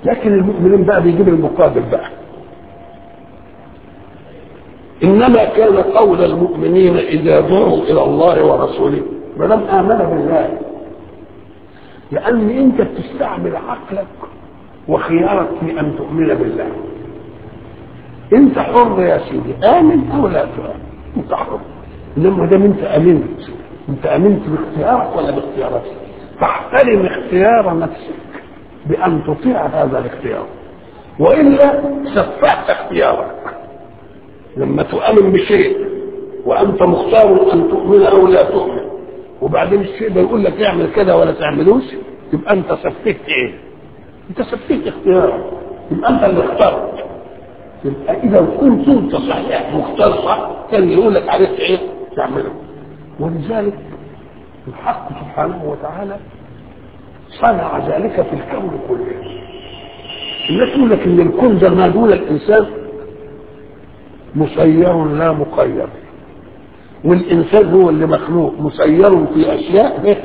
لكن المؤمنين بقى بيجيب المقابل بقى انما كان قول المؤمنين اذا دعوا الى الله ورسوله ما دام امن بالله لان انت بتستعمل عقلك وخيارك في ان تؤمن بالله انت حر يا سيدي امن او لا تؤمن انت حر انما دام انت امنت انت امنت باختيارك ولا باختيارك فاحترم اختيار نفسك بان تطيع هذا الاختيار والا سفهت اختيارك لما تؤمن بشيء وانت مختار ان تؤمن او لا تؤمن وبعدين الشيء ده يقول لك اعمل كذا ولا تعملوش يبقى انت سفهت ايه؟ انت سفهت اختيارك يبقى انت اللي اخترت يبقى اذا كنت انت صحيح مختار صح كان يقول لك عرفت ايه؟ تعمله ولذلك الحق سبحانه وتعالى صنع ذلك في الكون كله الناس تقول لك ان الكون ده ما دون الانسان مسير لا مقير والانسان هو اللي مخلوق مسير في اشياء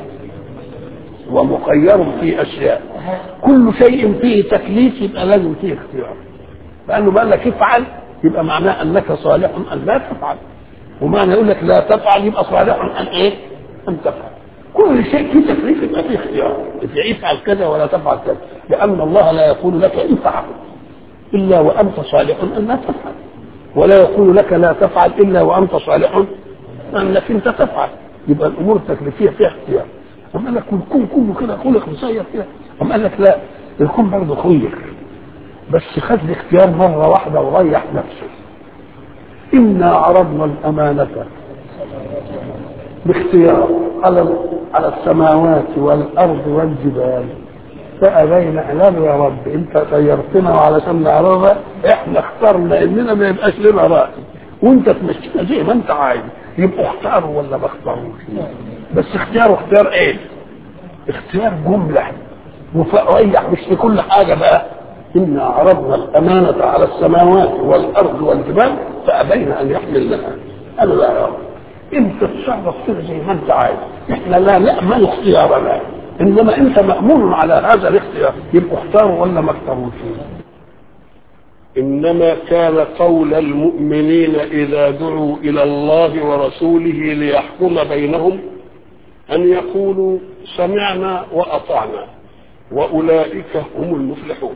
ومقير في اشياء كل شيء فيه تكليف يبقى لازم فيه اختيار لانه بقى لك افعل يبقى معناه انك صالح ان لا تفعل ومعنى يقول لك لا تفعل يبقى صالح ان ايه؟ ان تفعل كل شيء فيه تكليف يبقى فيه اختيار افعل كذا ولا تفعل كذا لان الله لا يقول لك افعل الا وانت صالح ان لا تفعل ولا يقول لك لا تفعل الا وانت صالح انك انت تفعل يبقى الامور التكليفيه فيها اختيار اما قال لك الكون كله كده خلق مسير كده اما قال لك لا الكون برضه خير بس خد الاختيار مره واحده وريح نفسه انا عرضنا الامانه باختيار على على السماوات والارض والجبال فابين اعلام يا رب انت خيرتنا وعلشان نعرضها احنا اخترنا اننا ما يبقاش لنا راي وانت تمشينا زي ما انت عايز يبقوا اختاروا ولا ما اختاروش بس اختيار اختيار ايه؟ اختيار جمله وفريح مش في كل حاجه بقى إنا عرضنا الأمانة على السماوات والأرض والجبال فأبين أن يحملنها أنا لا يا رب أنت تتصرف كده زي ما أنت عايز إحنا لا نأمن اختيارنا إنما أنت مأمون على هذا الاختيار يبقوا اختاروا ولا ما اختاروش إنما كان قول المؤمنين إذا دعوا إلى الله ورسوله ليحكم بينهم أن يقولوا سمعنا وأطعنا وأولئك هم المفلحون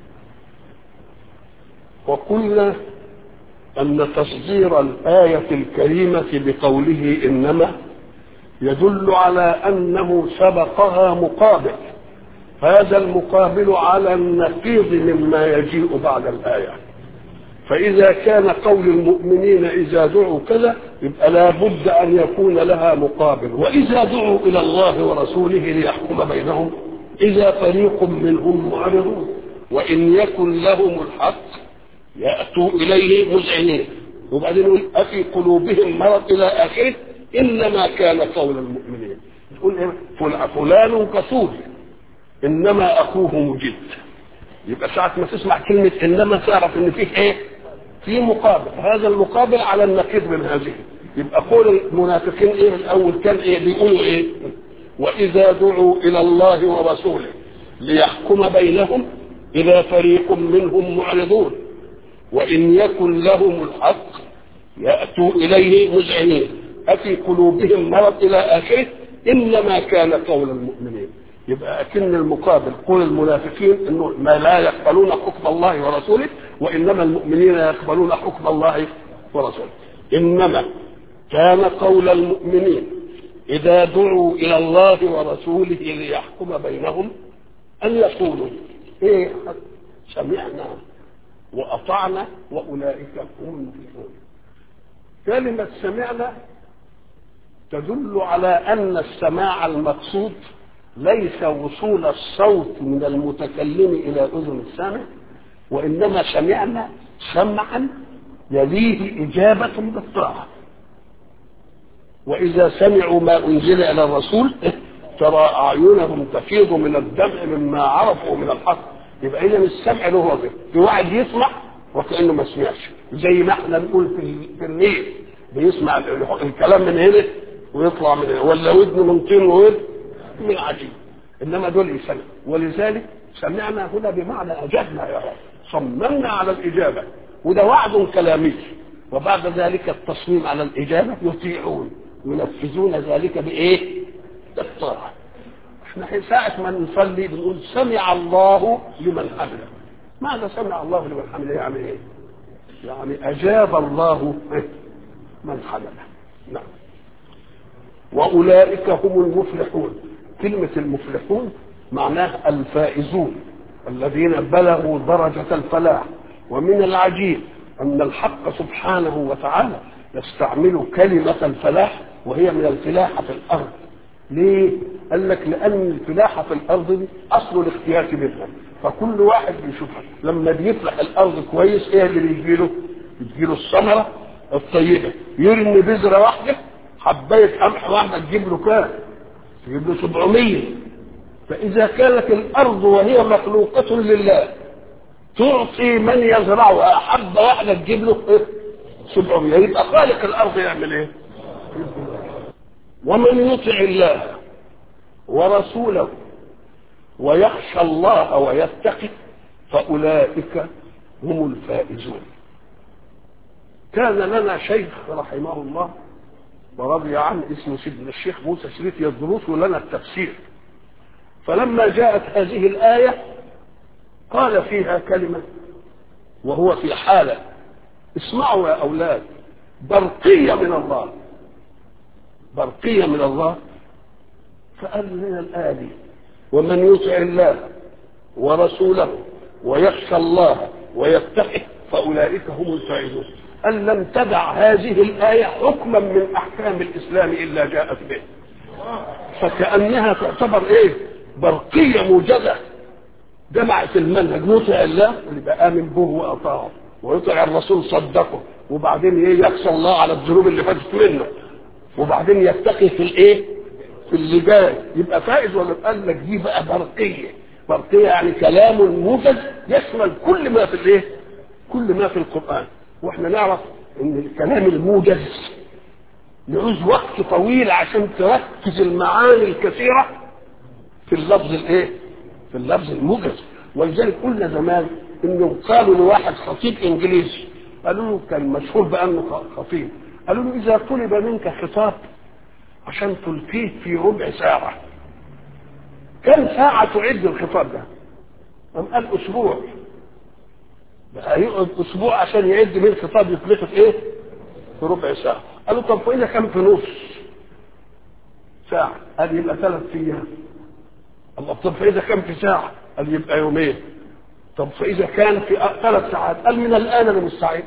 وقلنا أن تصدير الآية الكريمة بقوله إنما يدل على أنه سبقها مقابل هذا المقابل على النقيض مما يجيء بعد الآية فإذا كان قول المؤمنين إذا دعوا كذا يبقى لا بد أن يكون لها مقابل وإذا دعوا إلى الله ورسوله ليحكم بينهم إذا فريق منهم معرضون وإن يكن لهم الحق يأتوا إليه مذعنين وبعدين يقول أفي قلوبهم مرض إلى آخره إنما كان قول المؤمنين تقول إيه؟ فلان كسول إنما أخوه مجد يبقى ساعة ما تسمع كلمة إنما تعرف إن فيه إيه؟ في مقابل هذا المقابل على النقيض من هذه يبقى قول المنافقين إيه الأول كان إيه بيقولوا إيه وإذا دعوا إلى الله ورسوله ليحكم بينهم إذا فريق منهم معرضون وإن يكن لهم الحق يأتوا إليه مذعنين أفي قلوبهم مرض إلى آخره إنما كان قول المؤمنين يبقى أكن المقابل قول المنافقين إنه ما لا يقبلون حكم الله ورسوله وإنما المؤمنين يقبلون حكم الله ورسوله إنما كان قول المؤمنين إذا دعوا إلى الله ورسوله ليحكم بينهم أن يقولوا إيه سمعنا وأطعنا وأولئك هم المفلحون كلمة سمعنا تدل على أن السماع المقصود ليس وصول الصوت من المتكلم إلى أذن السامع وإنما سمعنا سمعا يليه إجابة بالطاعة وإذا سمعوا ما أنزل إلى الرسول ترى أعينهم تفيض من الدمع مما عرفوا من الحق يبقى إذا السمع له وظيفة في واحد يسمع وكأنه ما سمعش زي ما احنا بنقول في, في النيل بيسمع الكلام من هنا ويطلع من هنا ولا ودن من طين وودن من عجيب انما دول يسمع ولذلك سمعنا هنا بمعنى اجبنا يا رب صممنا على الاجابه وده وعد كلامي وبعد ذلك التصميم على الاجابه يطيعون ينفذون ذلك بايه؟ بالطاعه احنا ساعة ما نصلي بنقول سمع الله لمن حمده ماذا سمع الله لمن حمده يعني ايه؟ يعني اجاب الله من حمده نعم واولئك هم المفلحون كلمة المفلحون معناها الفائزون الذين بلغوا درجة الفلاح ومن العجيب أن الحق سبحانه وتعالى يستعمل كلمة الفلاح وهي من الفلاحة في الأرض ليه؟ قال لك لأن الفلاحة في الأرض دي أصل الاختيار منها فكل واحد بيشوفها لما بيفلح الأرض كويس إيه اللي بيجيله؟ بتجيله الثمرة الطيبة يرمي بذرة واحدة حباية قمح واحدة تجيب له كام؟ تجيب له 700 فإذا كانت الأرض وهي مخلوقة لله تعطي من يزرعها حبة واحدة تجيب له إيه؟ 700 يبقى خالق الأرض يعمل إيه؟ ومن يطع الله ورسوله ويخشى الله ويتقي فأولئك هم الفائزون كان لنا شيخ رحمه الله ورضي عنه اسمه سيدنا الشيخ موسى شريف يدرس لنا التفسير فلما جاءت هذه الآية قال فيها كلمة وهو في حالة اسمعوا يا أولاد برقية من الله برقية من الله فقال لنا الآية دي ومن يطع الله ورسوله ويخشى الله ويتقي فأولئك هم الفائزون أن لم تدع هذه الآية حكما من أحكام الإسلام إلا جاءت به فكأنها تعتبر إيه برقية موجزة جمعت المنهج يطع الله يبقى آمن به وأطاعه ويطع الرسول صدقه وبعدين إيه يخشى الله على الذنوب اللي فاتت منه وبعدين يتقي في الإيه في اللي جاي يبقى فائز ولا قال لك دي بقى برقية برقية يعني كلام موجز يشمل كل ما في الإيه كل ما في القرآن واحنا نعرف ان الكلام الموجز يعوز وقت طويل عشان تركز المعاني الكثيره في اللفظ الايه؟ في اللفظ الموجز ولذلك قلنا زمان انه قالوا لواحد خطيب انجليزي قالوا له كان مشهور بانه خطيب قالوا له اذا طلب منك خطاب عشان تلقيه في ربع ساعه كم ساعه تعد الخطاب ده؟ قام قال اسبوع هيقعد اسبوع عشان يعد من خطاب يطلقه في ايه؟ في ربع ساعه. قالوا طب فاذا كان في نص ساعه قال يبقى ثلاث ايام. الله طب فاذا كان في ساعه قال يبقى يومين. طب فاذا كان في ثلاث ساعات قال من الان انا مستعد.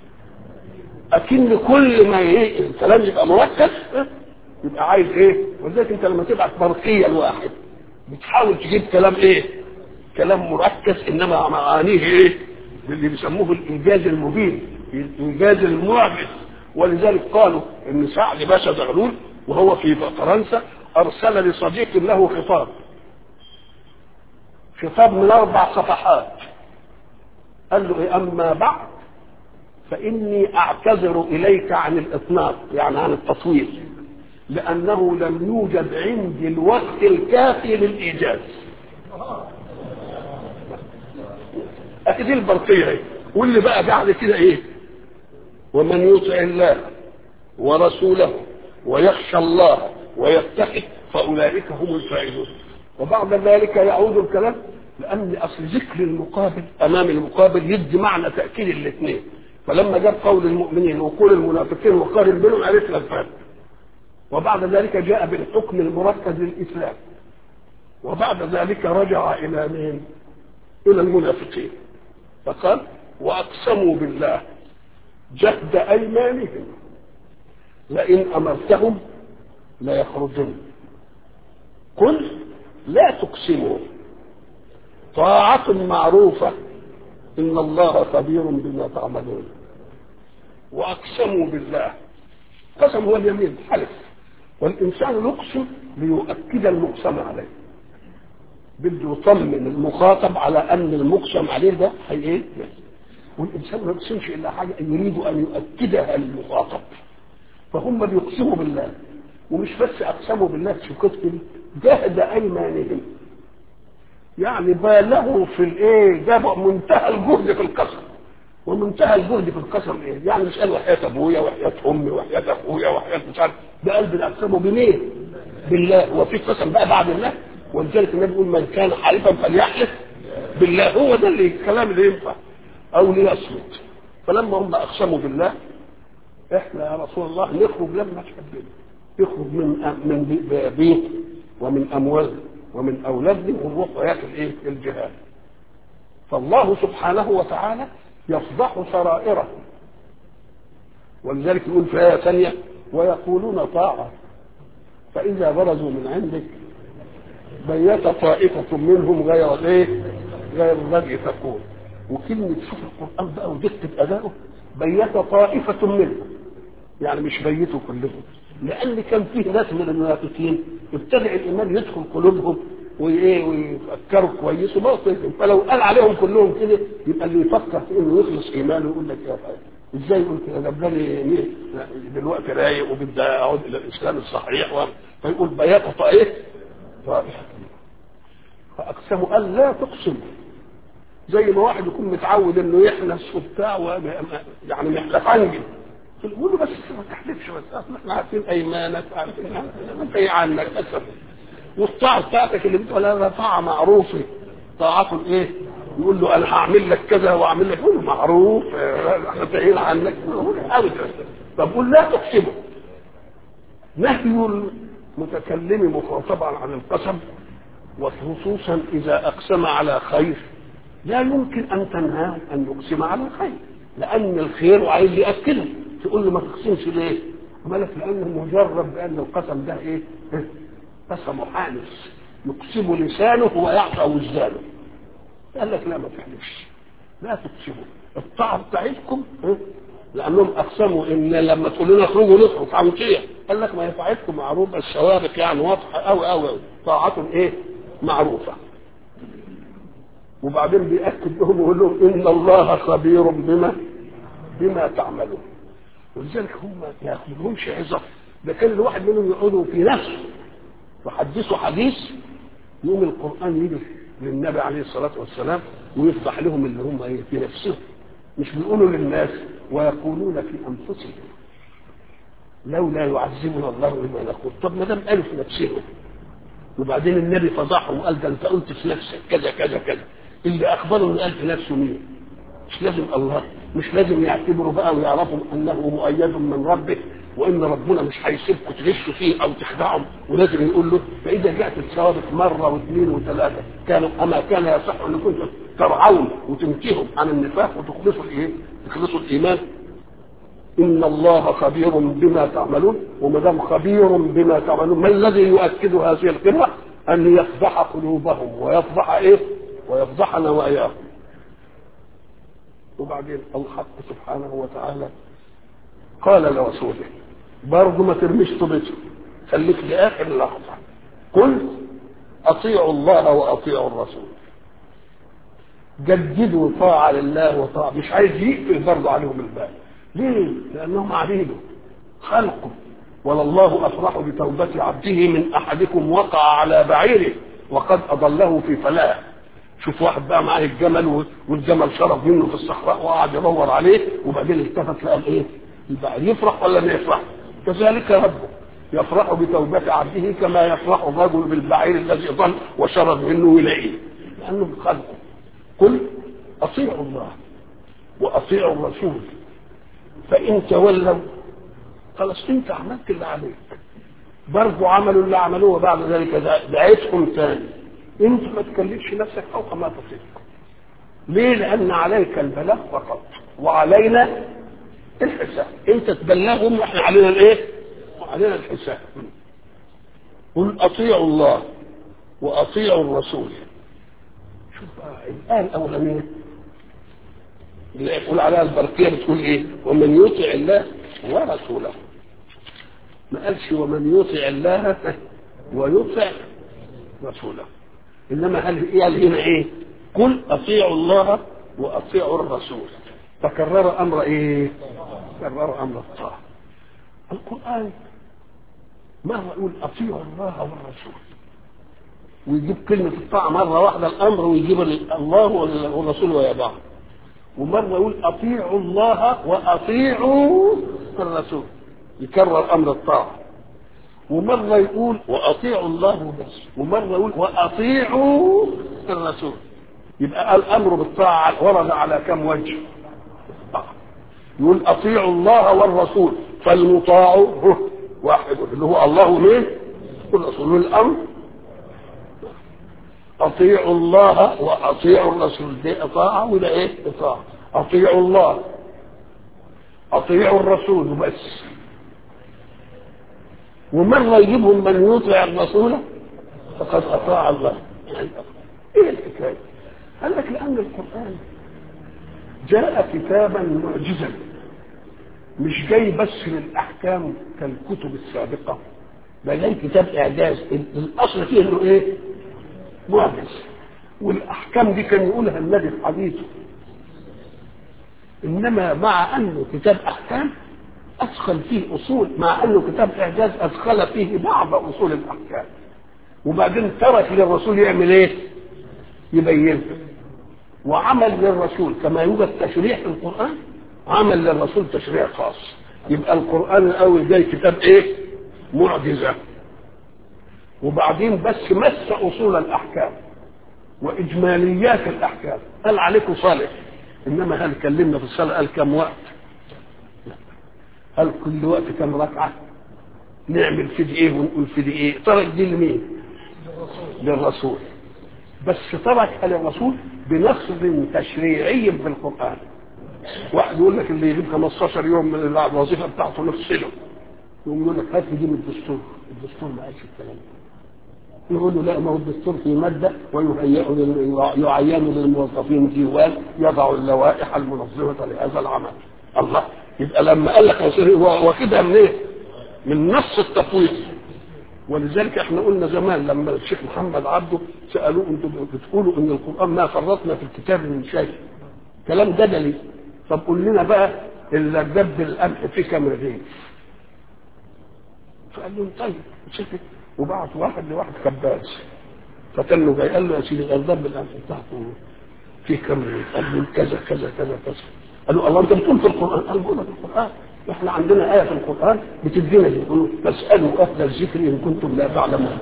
اكن كل ما ايه الكلام يبقى مركز يبقى عايز ايه؟ ولذلك انت لما تبعت برقيه لواحد بتحاول تجيب كلام ايه؟ كلام مركز انما معانيه ايه؟ اللي بيسموه الايجاز المبين الايجاز المعجز ولذلك قالوا ان سعد باشا زغلول وهو في فرنسا ارسل لصديق له خطاب خطاب من اربع صفحات قال له إيه اما بعد فاني اعتذر اليك عن الاطناب يعني عن التطويل لانه لم يوجد عندي الوقت الكافي للايجاز دي البرقيه اهي واللي بقى بعد كده ايه ومن يطع الله ورسوله ويخشى الله ويتقي فاولئك هم الفائزون وبعد ذلك يعود الكلام لان اصل ذكر المقابل امام المقابل يدي معنى تاكيد الاثنين فلما جاب قول المؤمنين وقول المنافقين وقارن بينهم عرفنا الفرق وبعد ذلك جاء بالحكم المركز للاسلام وبعد ذلك رجع الى مين؟ الى المنافقين فقال واقسموا بالله جهد ايمانهم لئن امرتهم ليخرجن قل لا تقسموا طاعة معروفة إن الله خبير بما تعملون وأقسموا بالله قسم هو اليمين حلف والإنسان يقسم ليؤكد المقسم عليه بده يطمن المخاطب على ان المقسم عليه ده هي ايه؟ والانسان ما يقسمش الا حاجه يريد ان يؤكدها للمخاطب فهم بيقسموا بالله ومش بس اقسموا بالله في كتب جهد ايمانهم يعني بالغوا في الايه جابوا منتهى الجهد في القسم ومنتهى الجهد في القسم ايه يعني مش قال وحياة ابويا وحياة امي وحياة اخويا وحياة مش عارف ده قلب الاقسام بمين؟ بالله وفي قسم بقى بعد الله ولذلك النبي يقول من كان حالفا فليحلف بالله هو ده اللي الكلام اللي ينفع او ليصمت فلما هم اقسموا بالله احنا يا رسول الله نخرج لما تحبنا نخرج من من بيت ومن اموال ومن اولادنا ونروح وياكل ايه الجهاد فالله سبحانه وتعالى يفضح سرائره ولذلك يقول في آية ثانية ويقولون طاعة فإذا برزوا من عندك بيت طائفة منهم غير الايه؟ غير الذي تقول وكلمة شوف القرآن بقى ودقة أدائه بيت طائفة منهم يعني مش بيتوا كلهم لأن كان فيه ناس من المنافقين ابتدع الإيمان يدخل قلوبهم وايه ويفكروا كويس وباطل فلو قال عليهم كلهم كده يبقى اللي يفكر في انه يخلص ايمانه يقول لك يا فاهم ازاي يقول كده ده بلاني دلوقتي رايق وبدي اعود الى الاسلام الصحيح و... فيقول بيات طائف طائفه فاقسموا قال لا تقسموا زي ما واحد يكون متعود انه يحنس وبتاع و... يعني محلفنجي تقول له بس ما تحلفش بس احنا عارفين ايمانك عارفين انت ايه عنك اسف والطاعه بتاعتك اللي بتقول انا طاعه معروفه طاعته ايه؟ يقول له انا هعمل لك كذا واعمل لك يقول له معروف احنا بعيد عنك ابدا طب قول لا تقسمه نهي المتكلم مخاطبا عن القسم وخصوصا اذا اقسم على خير لا يمكن ان تنهاه ان يقسم على خير لان الخير وعايز ياكله تقول له ما تقسمش ليه؟ مالك لانه مجرد بان القسم ده ايه؟ قسم حانس يقسم لسانه ويعصى وجدانه قال لك لا ما تحلفش لا تقسموا الطاعه بتاعتكم لانهم اقسموا ان لما تقول لنا اخرجوا نخرج عن كده قال لك ما هي طاعتكم معروفه السوابق يعني واضحه قوي قوي طاعه ايه معروفه وبعدين بيأكد لهم ويقول لهم ان الله خبير بما بما تعملون ولذلك هم ما ياخذهمش عظه ده كان الواحد منهم يقعدوا في نفسه وحدثوا حديث يوم القرآن يجي للنبي عليه الصلاة والسلام ويفتح لهم اللي هم ايه في نفسهم مش بيقولوا للناس ويقولون في أنفسهم لولا يعذبنا الله بما نقول طب ما دام قالوا في نفسهم وبعدين النبي فضحهم وقال ده انت قلت في نفسك كذا كذا كذا اللي اخبره انه قال في نفسه مين مش لازم الله مش لازم يعتبروا بقى ويعرفوا انه مؤيد من ربه وان ربنا مش هيسيبكم تغشوا فيه او تخدعهم ولازم يقول له فاذا جاءت السوابق مره واثنين وثلاثه كان اما كان يصح ان كنتم ترعون وتنتهوا عن النفاق وتخلصوا الايه؟ تخلصوا الايمان ان الله خبير بما تعملون وما دام خبير بما تعملون ما الذي يؤكد هذه القراءه؟ ان يفضح قلوبهم ويفضح ايه؟ ويفضحنا واياهم وبعدين الحق سبحانه وتعالى قال لرسوله برضه ما ترميش طوبته خليك لاخر لحظه قل اطيعوا الله واطيعوا الرسول جددوا طاعه لله وطاعه مش عايز يقفل برضه عليهم الباب ليه؟ لانهم عبيده خلقه ولله افرح بتوبه عبده من احدكم وقع على بعيره وقد اضله في فلاح شوف واحد بقى معاه الجمل والجمل شرب منه في الصحراء وقعد يدور عليه وبعدين التفت لقى ايه؟ البعير يفرح ولا ما يفرح؟ كذلك ربه يفرح بتوبة عبده كما يفرح الرجل بالبعير الذي ضل وشرب منه يلاقيه لأنه من خلقه قل أطيعوا الله وأطيعوا الرسول فإن تولوا خلاص أنت عملت اللي عليك برضو عملوا اللي عملوه وبعد ذلك دعيتهم ثاني انت ما تكلفش نفسك فوق ما تطيق ليه لان عليك البلاغ فقط وعلينا الحساب انت تبلغهم واحنا علينا الايه وعلينا الحساب قل اطيعوا الله واطيعوا الرسول شوف بقى الان الاولانيه اللي يقول عليها البرقيه بتقول ايه ومن يطع الله ورسوله ما قالش ومن يطع الله ويطع رسوله انما قال قال هنا ايه قل اطيعوا الله واطيعوا الرسول فكرر امر ايه كرر امر الطاعه القران ما هو يقول اطيعوا الله والرسول ويجيب كلمة الطاعة مرة واحدة الأمر ويجيب الله والرسول ويا بعض ومرة يقول أطيعوا الله وأطيعوا الرسول يكرر أمر الطاعة ومرة يقول وأطيعوا الله بس ومرة يقول وأطيعوا الرسول يبقى الأمر بالطاعة ورد على كم وجه يقول أطيعوا الله والرسول فالمطاع هو واحد اللي هو الله مين والرسول الأمر أطيعوا الله وأطيعوا الرسول دي إطاعة ولا إيه إطاعة أطيعوا الله أطيعوا الرسول بس ومرة يجيبهم من يطيع الرسول فقد أطاع الله يعني إيه الحكاية؟ قال لك لأن القرآن جاء كتابا معجزا مش جاي بس للأحكام كالكتب السابقة ده جاي كتاب إعجاز الأصل فيه إنه إيه؟ معجز والأحكام دي كان يقولها النبي في حديثه إنما مع أنه كتاب أحكام أدخل فيه أصول مع أنه كتاب إعجاز أدخل فيه بعض أصول الأحكام وبعدين ترك للرسول يعمل إيه؟ يبينها وعمل للرسول كما يوجد تشريع في القرآن عمل للرسول تشريع خاص يبقى القرآن الأول جاي كتاب إيه؟ معجزة وبعدين بس مس أصول الأحكام وإجماليات الأحكام قال عليكم صالح إنما هل كلمنا في الصلاة قال كم وقت هل كل وقت كم ركعة نعمل في دي ايه ونقول في دي ايه ترك دي لمين للرسول بس تركها للرسول بنص تشريعي في القرآن واحد يقول لك اللي يجيب 15 يوم من الوظيفة بتاعته نفصله يقوم يقول لك هات لي دي من الدستور الدستور ما قالش الكلام ده يقول له لا ما هو الدستور في مادة ويهيئ يعين للموظفين ديوان يضع اللوائح المنظمة لهذا العمل الله يبقى لما قال لك واخدها من ايه؟ من نص التفويض ولذلك احنا قلنا زمان لما الشيخ محمد عبده سالوه انتم بتقولوا ان القران ما فرطنا في الكتاب من شيء كلام جدلي طب قول لنا بقى الا دب القمح في كام رغيف فقال له طيب شوف وبعت واحد لواحد خباز فكان له جاي قال له يا سيدي الدب القمح بتاعته في كام رغيف قال له كذا كذا كذا كذا قالوا الله انت بتقول في القران قال بقول في القران احنا عندنا ايه في القران بتدينا دي فاسالوا اهل الذكر ان كنتم لا تعلمون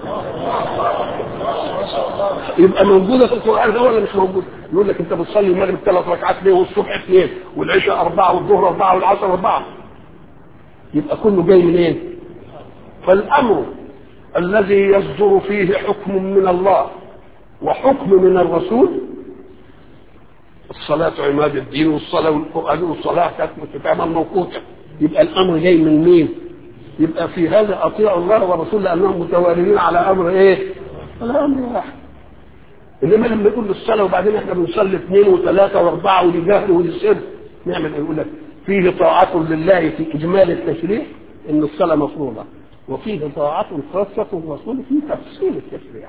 يبقى موجوده في القران ولا مش موجوده يقول لك انت بتصلي المغرب ثلاث ركعات ليه والصبح اثنين والعشاء اربعه والظهر اربعه والعصر اربعه يبقى كله جاي منين؟ فالامر الذي يصدر فيه حكم من الله وحكم من الرسول الصلاة عماد الدين والصلاة والقرآن والصلاة تتعمل موقوتة يبقى الأمر جاي من مين؟ يبقى في هذا أطيعوا الله ورسوله لأنهم متوالين على أمر إيه؟ على أمر واحد إنما لما يقول الصلاة وبعدين إحنا بنصلي اثنين وثلاثة وأربعة ودي جهل ودي سر نعمل إيه؟ يقول لك فيه طاعة لله في إجمال التشريع إن الصلاة مفروضة وفيه طاعة خاصة الرسول في تفصيل التشريع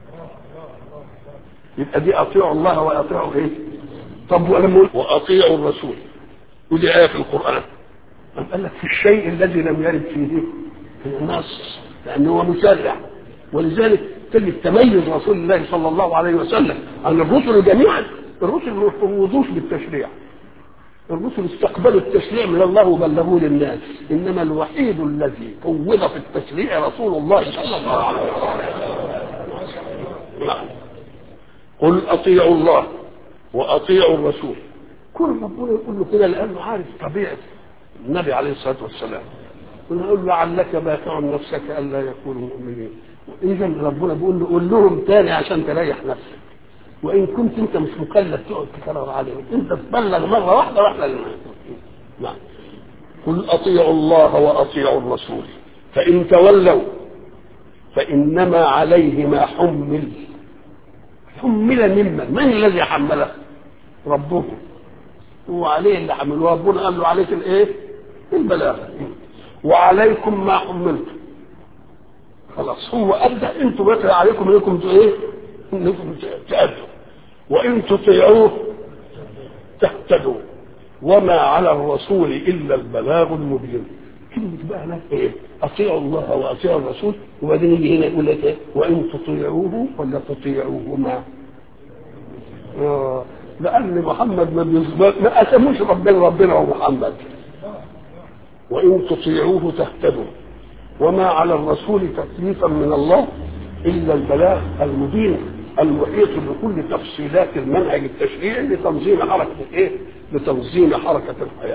يبقى دي أطيعوا الله وأطيعوا إيه؟ طب ولما واطيعوا الرسول ودي ايه في القران قال لك في الشيء الذي لم يرد فيه النص لانه هو مشرع ولذلك كلمة تميز رسول الله صلى الله عليه وسلم عن الرسل جميعا الرسل ما يفوضوش بالتشريع الرسل استقبلوا التشريع من الله وبلغوه للناس انما الوحيد الذي فوض في التشريع رسول الله صلى الله عليه وسلم قل اطيعوا الله واطيعوا الرسول كل ربنا يقول له كده لانه عارف طبيعه النبي عليه الصلاه والسلام ونقول لعلك باخع نفسك الا يكونوا مؤمنين اذا ربنا بيقول له قول لهم تاني عشان تريح نفسك وان كنت انت مش مكلف تقعد تكرر عليهم انت تبلغ مره واحده واحده نعم قل اطيعوا الله واطيعوا الرسول فان تولوا فانما عليه ما حمل حمل ممن من الذي حمله ربه هو عليه اللي حمله ربنا قال له عليك الايه البلاغ وعليكم ما حملتم خلاص هو ادى انتوا بقى عليكم انكم ايه انكم تأدوا وان تطيعوه تهتدوا وما على الرسول الا البلاغ المبين كلمة بقى هناك ايه؟ اطيعوا الله واطيعوا الرسول وبعدين يجي هنا يقول لك ايه؟ وان تطيعوه ولا تطيعوهما؟ آه لان محمد ما بيصبر ما قسموش ربنا ربنا ومحمد وان تطيعوه تهتدوا وما على الرسول تكليفا من الله الا البلاغ المبين المحيط بكل تفصيلات المنهج التشريعي لتنظيم حركه الايه؟ لتنظيم حركه الحياه.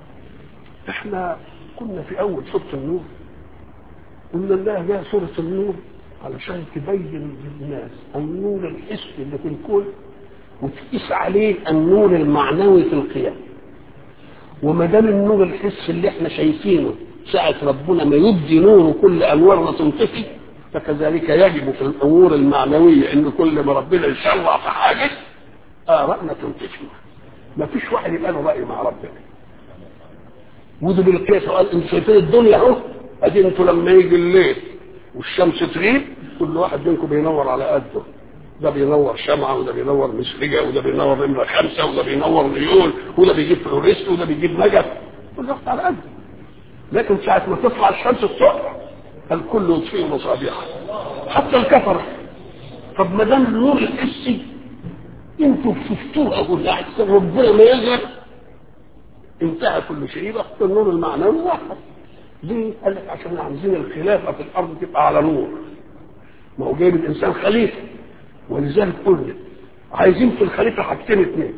احنا كنا في اول سوره النور قلنا الله جاء سوره النور علشان تبين للناس النور الحسي اللي في الكون وتقيس عليه النور المعنوي في القيام. وما دام النور الحسي اللي احنا شايفينه ساعة ربنا ما يبدي نور كل انوارنا تنطفي فكذلك يجب في الامور المعنويه ان كل ما ربنا يشرع في حاجه ارائنا تنتشر ما فيش واحد يبقى له راي مع ربنا وده بالقياس قال انتوا شايفين الدنيا اهو ادي انتوا لما يجي الليل والشمس تغيب كل واحد منكم بينور على قده ده بينور شمعة وده بينور مسرجة وده بينور نمرة خمسة وده بينور ليون وده بيجيب فلوريست وده بيجيب نجف كل واحد على قده لكن ساعة ما تطلع الشمس الصبح الكل يطفئ مصابيحه حتى الكفرة طب ما دام النور الحسي انتوا شفتوه اهو احسن ربنا ما يظهر انتهى كل شيء يبقى النور المعنوي واحد ليه؟ قال لك عشان عايزين الخلافه في الارض تبقى على نور ما هو جايب الانسان خليفه ولذلك قلنا عايزين في الخليفه حاجتين اثنين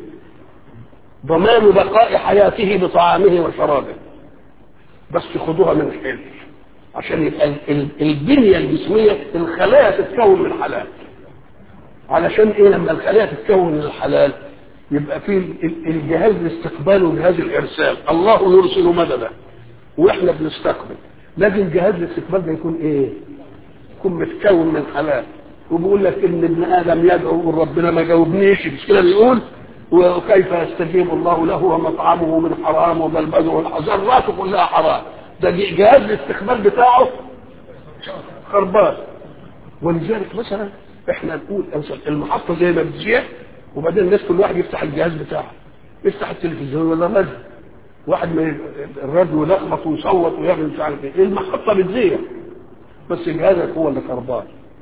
ضمان بقاء حياته بطعامه وشرابه بس خدوها من حلم عشان يبقى البنية الجسمية الخلايا تتكون من حلال علشان ايه لما الخلايا تتكون من الحلال يبقى في الجهاز الاستقبال وجهاز الارسال الله يرسل مددا واحنا بنستقبل لكن جهاز الاستقبال ده يكون ايه يكون متكون من حلال وبيقول لك ان ابن ادم يدعو وربنا ما جاوبنيش مش كده بيقول وكيف يستجيب الله له ومطعمه من حرام وملبسه ذراته كلها حرام ده جهاز الاستقبال بتاعه خربان ولذلك مثلا احنا نقول المحطه زي ما بتجيع وبعدين الناس كل واحد يفتح الجهاز بتاعه يفتح التلفزيون ولا الراديو واحد من الراديو يلخبط ويصوت ويعمل مش عارف ايه المحطه بتذيع بس جهازك هو اللي خربان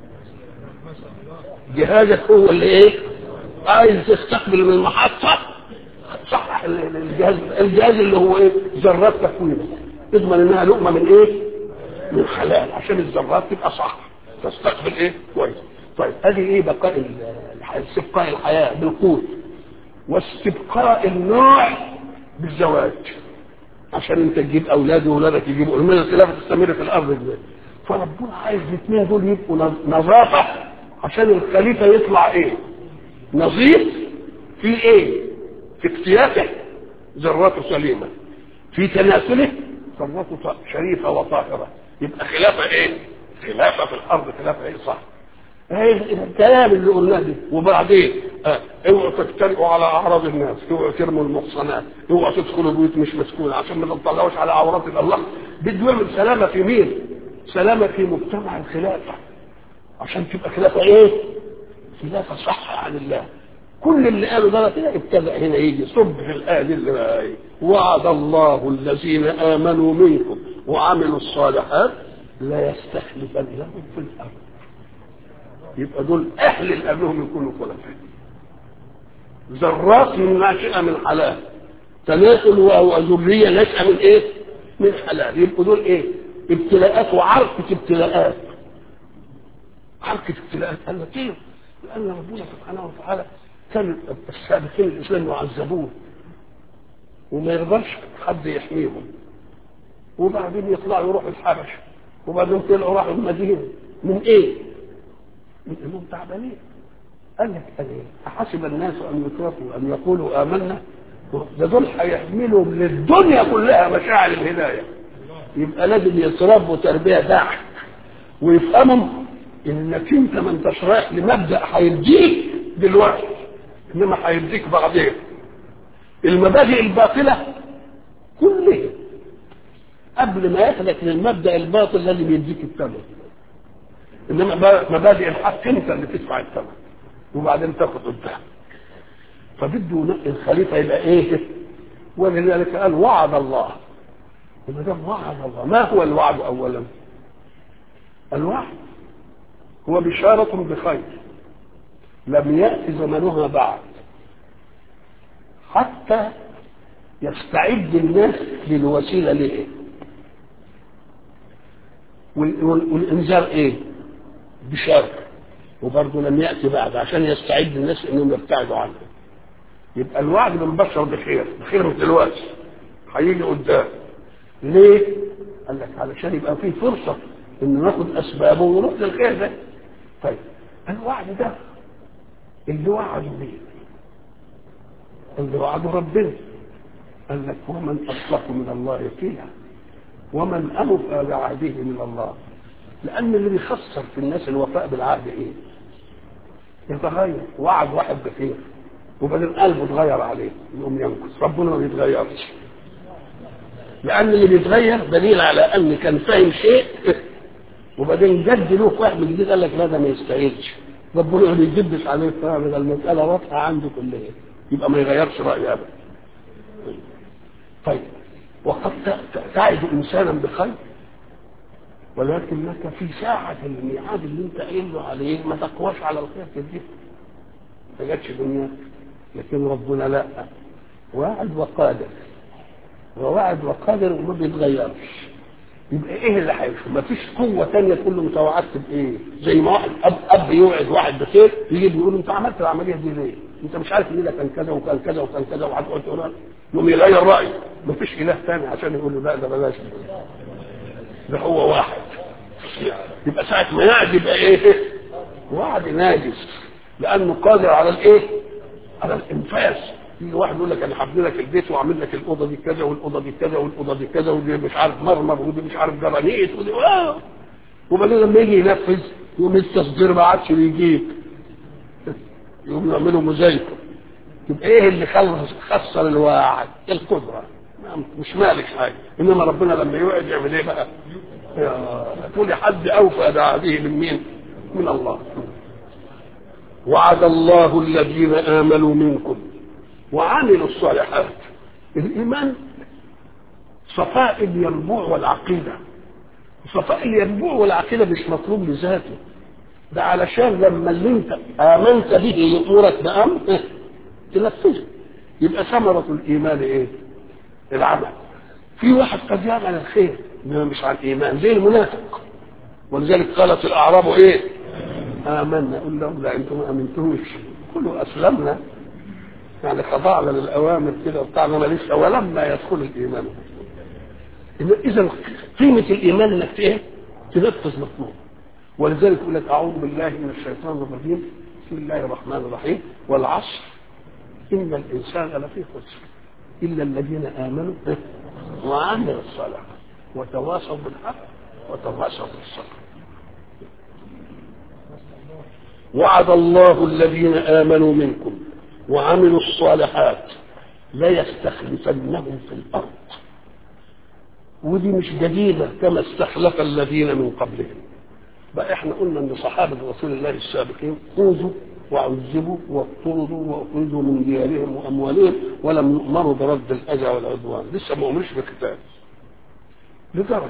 جهازك هو اللي ايه عايز تستقبل من المحطه صحح الجهاز الجهاز اللي هو ايه ذرات تكوينه تضمن انها لقمه من ايه من حلال عشان الذرات تبقى صح تستقبل ايه كويس طيب ادي ايه بقاء استبقاء الحياه بالقوت واستبقاء النوع بالزواج عشان انت تجيب اولاد واولادك يجيبوا المنى الخلافه تستمر في الارض ازاي فربنا عايز الاثنين دول يبقوا نظافه عشان الخليفه يطلع ايه نظيف في ايه في اكتيافه ذراته سليمه في تناسله ذراته شريفه وطاهره يبقى خلافه ايه خلافه في الارض خلافه ايه صح ايه الكلام اللي قلناه ده وبعدين اه اوعوا تجترئوا على اعراض الناس اوعوا ترموا المحصنات اوعوا تدخلوا بيوت مش مسكونه عشان ما تطلعوش على عورات الله بده يعمل سلامه في مين؟ سلامه في مجتمع الخلافه عشان تبقى خلافه ايه؟ خلافه صح عن الله كل اللي قالوا ده كده ابتدأ هنا يجي صب في الآية دي اللي وعد الله الذين آمنوا منكم وعملوا الصالحات لا يستخلفنهم في الأرض يبقى دول أهل اللي قبلهم يكونوا خلفاء ذرات من ناشئة من حلال تناسل وذرية ناشئة من إيه؟ من حلال يبقوا دول إيه؟ ابتلاءات وعركة ابتلاءات عركة ابتلاءات قال لك إيه؟ لأن ربنا سبحانه وتعالى كان السابقين الاسلام يعذبون وما يرضاش حد يحميهم وبعدين يطلعوا يروحوا الحبش وبعدين طلعوا راحوا المدينه من ايه؟ من انهم تعبانين قال لك قال ايه؟ احسب الناس ان يتركوا ان يقولوا امنا ده دول هيحملهم للدنيا كلها مشاعر الهدايه يبقى لازم يتربوا تربيه داعم ويفهموا انك انت ما انتش رايح لمبدا هيديك دلوقتي انما هيديك بعدين المبادئ الباطله كلها قبل ما ياخدك للمبدا الباطل لازم يديك الثمن انما مبادئ الحق انت اللي تدفع الثمن وبعدين تاخد قدام فبده الخليفه يبقى ايه ولذلك قال وعد الله ما دام وعد الله ما هو الوعد اولا الوعد هو بشارة بخير لم يأتي زمنها بعد حتى يستعد الناس للوسيلة لإيه والإنذار إيه بشر وبرضه لم يأتي بعد عشان يستعد الناس إنهم يبتعدوا عنه يبقى الوعد بنبشر بخير بخير من دلوقتي هيجي قدام ليه؟ قال لك علشان يبقى في فرصة إن ناخد أسبابه ونروح للخير ده طيب الوعد ده اللي وعده مين؟ اللي وعده ربنا قال لك ومن أصدق من الله قيلا ومن أوفى بعهده من الله لأن اللي بيخسر في الناس الوفاء بالعهد إيه؟ يتغير وعد واحد بخير وبعدين قلبه اتغير عليه يقوم ينقص ربنا ما بيتغيرش لأن اللي بيتغير دليل على أن كان فاهم شيء وبعدين جد له واحد من جديد قال لك لا ده ما يستاهلش ربنا ما بيجدش عليه فاهم ده المسألة واضحة عنده كلها يبقى ما يغيرش رأيه أبدا طيب وقد تعد إنسانا بخير ولكنك في ساعة الميعاد اللي انت قايل له عليه ما تقواش على الخير كده ما جاتش دنيا لكن ربنا لا واعد وقادر وواعد وقادر وما بيتغيرش يبقى ايه اللي هيشوف ما فيش قوه ثانيه تقول له انت وعدت بايه زي ما واحد اب اب يوعد واحد بخير يجي يقول له انت عملت العمليه دي ليه انت مش عارف ان ده كان كذا وكان كذا وكان كذا وهتقعد تقول يقوم يغير رايه ما فيش اله ثاني عشان يقول له لا ده بلاش ده هو واحد يبقى ساعه ما يعد يبقى ايه وعد ناجز لانه قادر على الايه على الانفاذ يجي واحد يقول لك انا هبني لك البيت واعمل لك الاوضه دي كذا والاوضه دي كذا والاوضه دي كذا ودي مش عارف مرمر ودي مش عارف جرانيت ودي آه. وبعدين لما يجي ينفذ يقوم التصدير ما عادش بيجيب يقوم يعملوا مزايكه يبقى ايه اللي خلص خسر الواعد القدره مش مالك حاجه انما ربنا لما يوعد يعمل ايه بقى؟ تقول حد اوفى بعهده من مين؟ من الله وعد الله الذين امنوا منكم وعملوا الصالحات الايمان صفاء الينبوع والعقيده صفاء الينبوع والعقيده مش مطلوب لذاته ده علشان لما اللي انت امنت به يامرك بامر تنفذه يبقى ثمره الايمان ايه العمل في واحد قد يعمل الخير انما مش على الايمان زي المنافق ولذلك قالت الاعراب ايه امنا قل لهم لا انتم ما امنتوش قولوا اسلمنا يعني خضعنا للاوامر كده وبتاعنا ما لسه ولما يدخل الايمان اذا قيمه الايمان انك ايه تنفذ مطلوب ولذلك يقول لك اعوذ بالله من الشيطان الرجيم بسم الله الرحمن الرحيم والعصر ان الانسان لفي خسر الا الذين امنوا وعملوا الصالحات وتواصوا بالحق وتواصوا بالصبر وعد الله الذين امنوا منكم وعملوا الصالحات ليستخلفنهم في الارض ودي مش جديدة كما استخلف الذين من قبلهم بقى احنا قلنا ان صحابة رسول الله السابقين اوذوا وعذبوا واضطردوا واخرجوا من ديارهم واموالهم ولم يؤمروا برد الاذى والعدوان لسه ما امرش بقتال لدرجة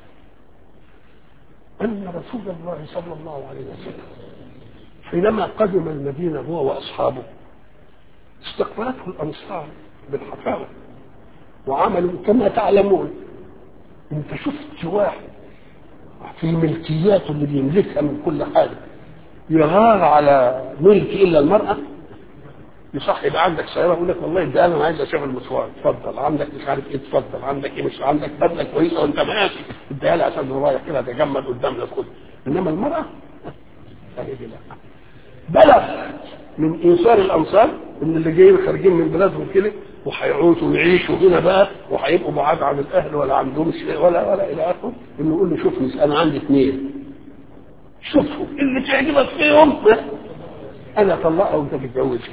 ان رسول الله صلى الله عليه وسلم حينما قدم المدينة هو واصحابه استقبلته الانصار بالحفاوة وعملوا كما تعلمون انت شفت واحد في ملكياته اللي بيملكها من كل حاجه يغار على ملك الا المراه يصح يبقى عندك سياره يقول لك والله ده انا عايز اشوف المشوار اتفضل عندك مش عارف ايه اتفضل عندك ايه مش عندك بدله كويسه وانت ماشي اديها لي عشان رايح كده تجمد قدامنا خد انما المراه هذه لا بلغ من انصار الانصار ان اللي جايين خارجين من بلادهم كده وهيعوشوا ويعيشوا هنا بقى وهيبقوا بعاد عن الاهل ولا عندهم شيء ولا ولا الى اخره انه يقول له شوفني انا عندي اثنين شوفهم اللي تعجبك فيهم انا اطلقها وانت تتجوزها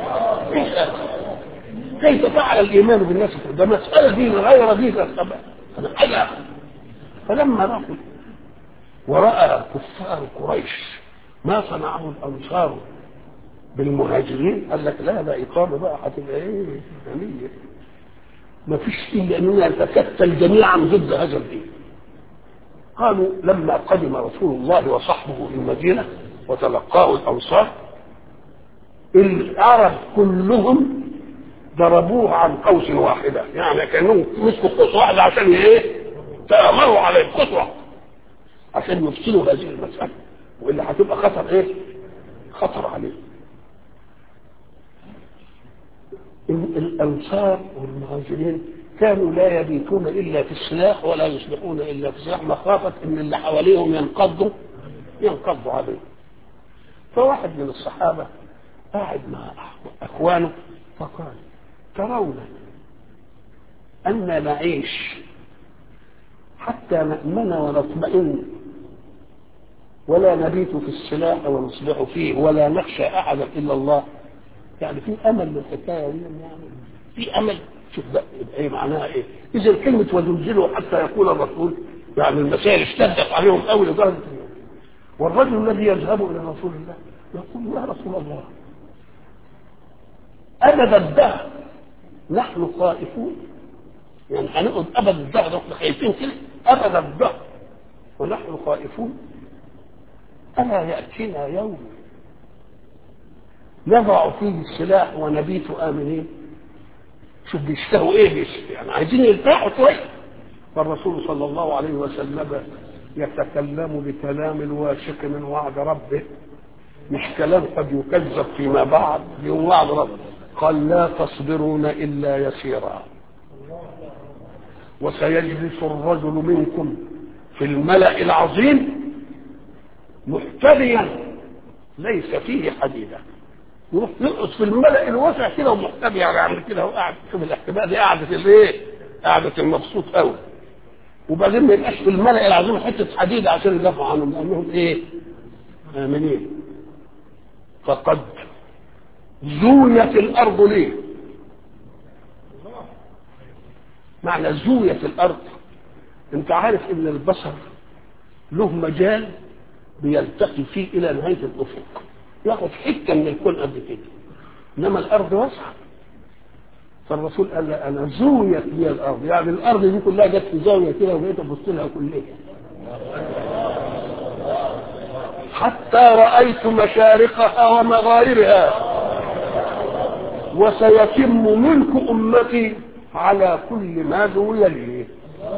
كيف فعل الايمان بالناس ده مساله دي غير دي انا حاجه فلما رأوا وراى كفار قريش ما صنعه الانصار بالمهاجرين قال لك لا ده اقامه بقى هتبقى ايه جميله ما فيش الا اننا نتكتل جميعا ضد هذا الدين قالوا لما قدم رسول الله وصحبه المدينه وتلقاه الانصار العرب كلهم ضربوه عن قوس واحده يعني كانهم مسكوا قوس واحده عشان ايه تامروا عليه قوس عشان يفصلوا هذه المساله والا هتبقى خطر ايه خطر عليه الانصار والمهاجرين كانوا لا يبيتون الا في السلاح ولا يصبحون الا في السلاح مخافه ان اللي حواليهم ينقضوا ينقضوا عليه فواحد من الصحابه قاعد مع اخوانه فقال ترون ان نعيش حتى نامن ونطمئن ولا نبيت في السلاح ونصبح فيه ولا نخشى احدا الا الله يعني في امل للحكايه دي يعني في امل شوف بقى ايه معناها ايه اذا كلمه وزلزلوا حتى يقول الرسول يعني المسائل اشتدت عليهم قوي لدرجه والرجل الذي يذهب الى رسول الله يقول يا رسول الله ابد الدهر نحن خائفون يعني هنقعد ابد الدهر احنا خايفين كده ابد الدهر ونحن خائفون الا ياتينا يوم نضع فيه السلاح ونبيت امنين شوف بيشتهوا ايه بيشتهوا يعني عايزين يرتاحوا شويه فالرسول صلى الله عليه وسلم يتكلم بكلام الواثق من وعد ربه مش كلام قد يكذب فيما بعد يوم وعد ربه قال لا تصبرون الا يسيرا وسيجلس الرجل منكم في الملا العظيم محتبيا ليس فيه حديدا يروح يرقص في الملأ الواسع كده ومحتبي يعني كده وقاعد شوف الاحتباء دي قعدة الايه؟ قعدة المبسوط قوي وبعدين ما يبقاش في الملأ العظيم حتة حديد عشان يدافعوا عنهم لأنهم ايه؟ آمنين فقد زويت الأرض ليه؟ معنى زويت الأرض أنت عارف إن البصر له مجال بيلتقي فيه إلى نهاية الأفق ياخد حته من الكون قد كده انما الارض واسعه فالرسول قال لا انا زويت لي الارض يعني الارض دي كلها جت في زاويه كده وبقيت ابص لها كلها حتى رايت مشارقها ومغاربها وسيتم ملك امتي على كل ما زوي لي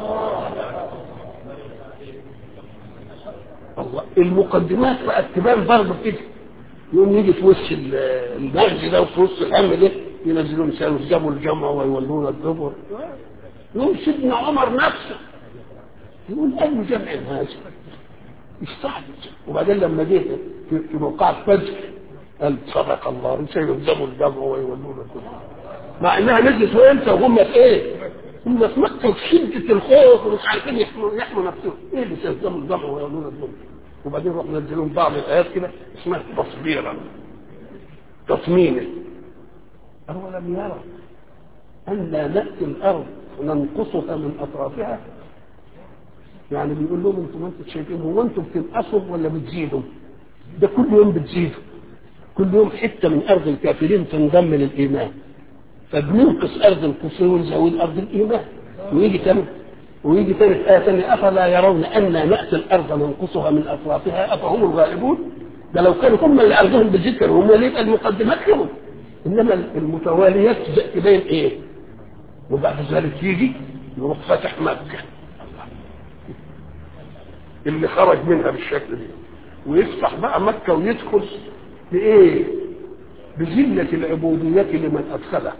الله المقدمات بقت تبان برضه كده يوم يجي في وسط المجد ده وفي وسط الهم ده ينزلوا مثال ويجابوا الجمع ويولون الدبر يوم سيدنا عمر نفسه يقول اي جمع هذا يستعجب وبعدين لما جه في موقع فجر قال صدق الله سيهزموا الجمع ويولون الدبر مع انها نزلت وامتى وهم في ايه؟ هم في مكه في شده الخوف ومش عارفين يحموا يحموا نفسهم ايه اللي سيهزموا الجمع ويولون الدبر وبعدين روح نزلون بعض الايات كده اسمها تصبيرا تطمينا اولم يرى ان ناتي الارض ننقصها من اطرافها يعني بيقول لهم انتم انتم شايفين هو انتم بتنقصوا ولا بتزيدوا ده كل يوم بتزيدوا كل يوم حته من ارض الكافرين تنضم للايمان فبننقص ارض الكفر ونزود ارض الايمان ويجي تاني ويجي تاني في آية ثانية أفلا يرون أن نأتي الأرض ننقصها من أطرافها أفهم الغائبون ده لو كانوا هم اللي أرضهم بتزيد كانوا هم اللي يبقى المقدمات لهم إنما المتواليات تبين إيه؟ وبعد ذلك يجي يروح فاتح مكة اللي خرج منها بالشكل ده ويفتح بقى مكة ويدخل بإيه؟ بذلة العبودية لمن أدخلها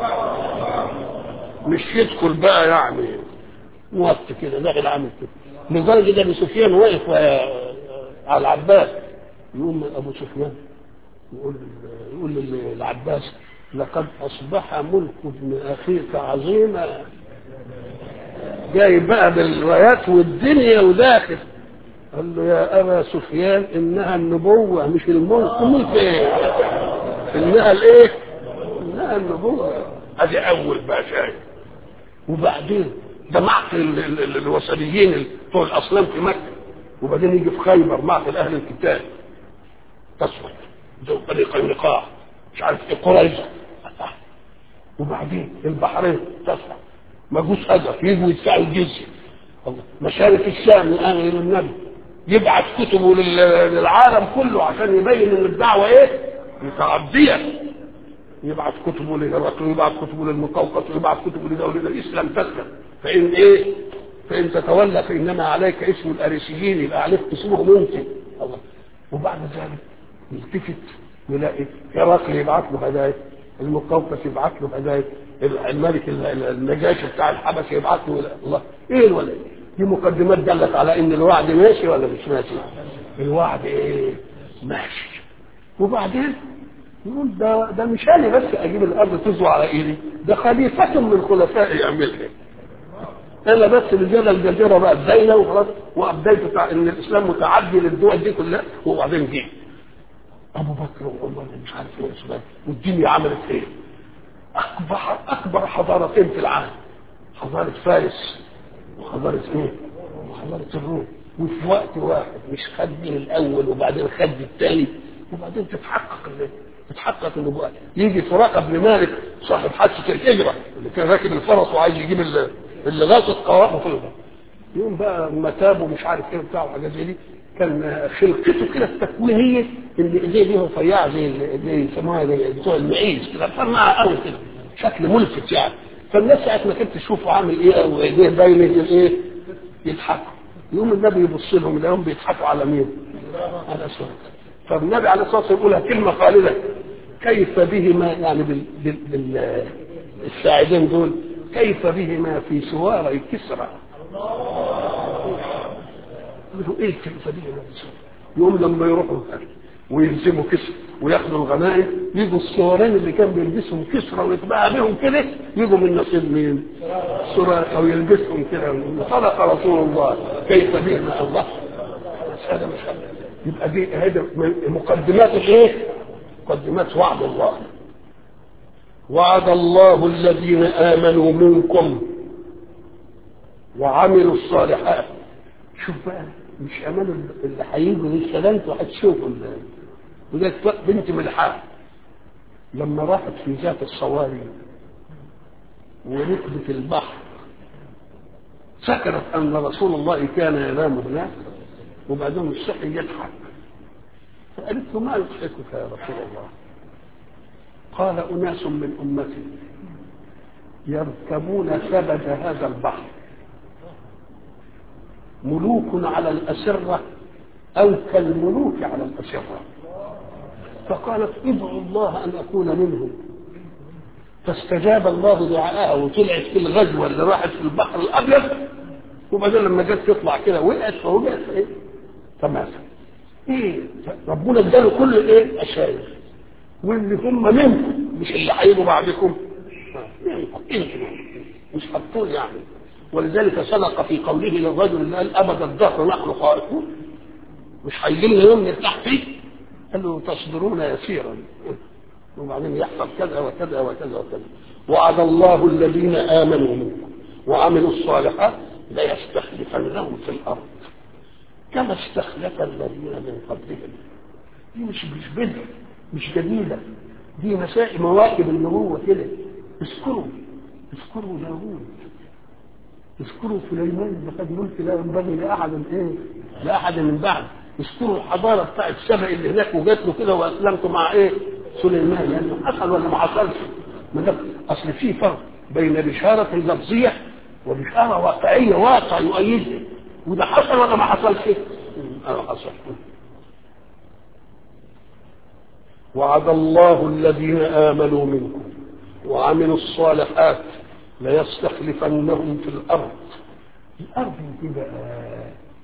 مش يدخل بقى يعني موت كده داخل عامل كده لدرجه ابو سفيان واقف على العباس يقوم ابو سفيان يقول يقول للعباس لقد اصبح ملك ابن اخيك عظيما جاي بقى بالرايات والدنيا وداخل قال له يا ابا سفيان انها النبوه مش الملك الملك ايه؟ انها الايه؟ انها النبوه ادي اول بقى شايف وبعدين ده معقل الوثنيين بتوع الاصنام في مكه وبعدين يجي في خيبر معقل اهل الكتاب تصمت زي بني قينقاع مش عارف ايه قريش وبعدين البحرين تصمت ما جوش هدف يجوا يدفعوا الجزيه الله مشارف الشام الان الى النبي يبعت كتبه لل- للعالم كله عشان يبين ان الدعوه ايه؟ متعديه يبعت كتبه لهرقل ويبعت كتبه للمقوقس ويبعت كتبه لدولة الاسلام تسلم فان ايه؟ فان تتولى فانما عليك اسم الاريسيين يبقى عليك اسمه ممكن الله وبعد ذلك يلتفت يلاقي هرقل يبعت له هدايا المقوقس يبعت له هدايا الملك ال- ال- النجاشي بتاع الحبشه يبعت له الله ايه الولا دي مقدمات دلت على ان الوعد ماشي ولا مش ماشي الوعد ايه ماشي وبعدين يقول ده ده مش انا بس اجيب الارض تزوى على ايدي ده خليفه من خلفائي يعملها انا بس اللي جاب الجزيره بقى الدايله وخلاص وابديت بتاع ان الاسلام متعدي للدول دي كلها وبعدين جه ابو بكر وعمر مش عارف ايه وعثمان والدنيا عملت ايه اكبر اكبر حضارتين في العالم حضاره فارس وحضاره ايه وحضاره الروم وفي وقت واحد مش خد من الاول وبعدين خد الثاني وبعدين تتحقق ال- تتحقق النبوءات يجي سراقه بن مالك صاحب حادثه الهجره اللي كان راكب الفرس وعايز يجيب ال- اللي غاصت قوامه في البحر يوم بقى اما تاب ومش عارف ايه بتاع وحاجات زي دي كان خلقته كده التكوينيه اللي ايديه دي رفيعه زي ال- زي يسموها زي بتوع المعيز كده رفيعه قوي كده شكل ملفت يعني فالناس ساعه ما كانت تشوفه عامل ايه او ايديه باينه ايه يضحكوا يوم النبي يبص لهم يلاقيهم بيضحكوا على مين؟ على اسود فالنبي عليه الصلاه والسلام يقولها كلمه قائله كيف بهما يعني بال بال بال الساعدين دول كيف بهما في سواري كسرى يقولوا ايه كيف بهما في سواري يوم لما يروحوا ويلزموا كسر وياخدوا الغنائم يجوا السوارين اللي كان بيلبسهم كسرى ويتباع بهم كده يجوا من نصيب مين؟ سراقه او يلبسهم كده صدق رسول الله كيف بهما الله بس هذا مش هذا يبقى دي هذا من مقدمات الايه؟ مقدمات وعد الله وعد الله الذين امنوا منكم وعملوا الصالحات شوف بقى مش امانوا اللي هيجوا لسه انتوا هتشوفوا ال- وده بنت ملحاء لما راحت في ذات الصواري وركبت البحر سكرت ان رسول الله كان ينام هناك وبعدين الصحي يضحك فقالت له ما يضحكك يا رسول الله قال اناس من امتي يركبون سبد هذا البحر ملوك على الأسرة أو كالملوك على الأسرة فقالت ادعوا الله أن أكون منهم فاستجاب الله دعاءها وطلعت في الغزوة اللي راحت في البحر الأبيض وبعدين لما جت تطلع كده وقعت فوقعت ايه تماسك ايه ربنا اداله كل الايه اشاير واللي هم منكم مش اللي هيجوا بعدكم منكم انتم مش حطون يعني ولذلك صدق في قوله للرجل اللي قال ابدا الدهر نحن خائفون مش هيجي لنا يوم نرتاح فيه قال له تصبرون يسيرا وبعدين يحصل كذا وكذا وكذا وكذا وعد الله الذين امنوا منكم وعملوا الصالحات ليستخلفنهم في الارض كما استخلف الذين من قبلهم دي مش مش بدع مش جديده دي مسائل مواكب النبوه كده اذكروا اذكروا داوود اذكروا سليمان اللي خد ملك لا ينبغي لاحد ايه لاحد من بعد اذكروا الحضاره بتاعت سبأ اللي هناك وجات له كده واسلمت مع ايه سليمان يعني حصل ولا ما حصلش ما ده اصل في فرق بين بشاره لفظيه وبشاره واقعيه واقع يؤيدها وده حصل ولا ما حصلش؟ اه حصل وعد الله الذين امنوا منكم وعملوا الصالحات ليستخلفنهم في الارض الارض دي بقى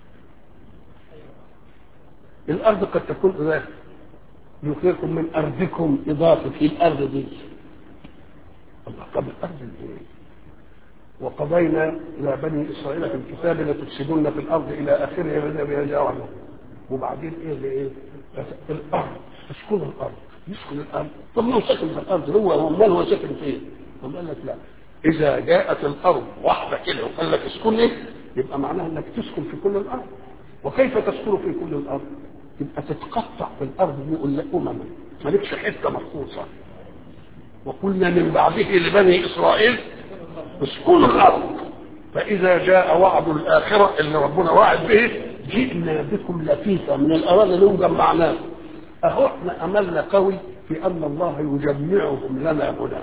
الارض قد تكون ذات يخرجكم من ارضكم اضافه في الارض دي الله طب الارض دي وقضينا الى بني اسرائيل في الكتاب لتفسدن في الارض الى اخره بدا بها وبعدين ايه اللي ايه الارض اسكن الارض يسكن الارض طب ما هو ساكن في الارض هو هو امال هو ساكن فين؟ طب قال لك لا اذا جاءت الارض واحده كده وقال لك اسكني يبقى معناها انك تسكن في كل الارض وكيف تسكن في كل الارض؟ يبقى تتقطع في الارض دي يقول لك امما مالكش حته مخصوصه وقلنا من بعده لبني اسرائيل اسكنوا الارض فاذا جاء وعد الاخره اللي ربنا وعد به جئنا بكم لفيفا من الاراضي اللي هم جمعناهم اهو احنا املنا قوي في ان الله يجمعهم لنا هنا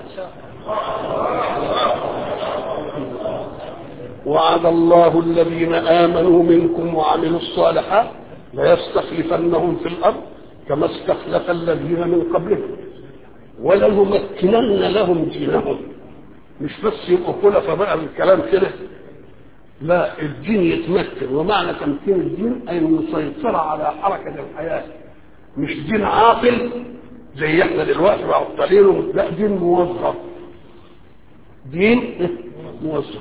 وعد الله الذين امنوا منكم وعملوا الصالحات ليستخلفنهم في الارض كما استخلف الذين من قبلهم وليمكنن لهم دينهم مش بس يبقوا خلفاء بقى بالكلام كده لا الدين يتمكن ومعنى تمكين الدين أي المسيطرة على حركة الحياة مش دين عاقل زي احنا دلوقتي معطلين لا دين موظف دين موظف